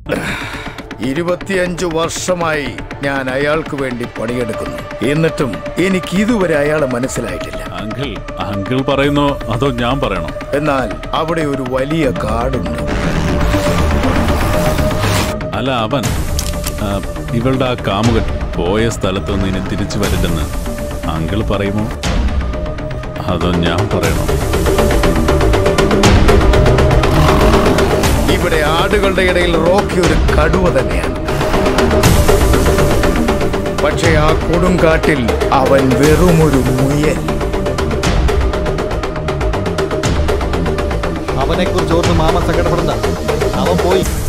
ഇരുപത്തിയഞ്ചു വർഷമായി ഞാൻ അയാൾക്ക് വേണ്ടി പണിയെടുക്കുന്നു എന്നിട്ടും എനിക്ക് ഇതുവരെ അയാളെ മനസ്സിലായിട്ടില്ല അങ്കിൾ അങ്കിൾ പറയുന്നോ അതോ ഞാൻ പറയണോ എന്നാൽ അവിടെ ഒരു വലിയ കാടുണ്ട് അല്ല അവൻ ആ, ഇവളുടെ ആ കാമുകൻ പോയ സ്ഥലത്ത് നിന്ന് ഇനി തിരിച്ചു വരില്ലെന്ന് അങ്കിൾ പറയുമോ അതോ ഞാൻ പറയണോ ഇവിടെ ആടുകളുടെ ഇടയിൽ റോക്കി ഒരു കടുവ തന്നെയാണ് പക്ഷേ ആ കൊടുങ്കാട്ടിൽ അവൻ വെറുമൊരു മുയൽ അവനെ കുറിച്ച് ഓർത്ത് മാമ സങ്കടപ്പെടണ്ട അവൻ പോയി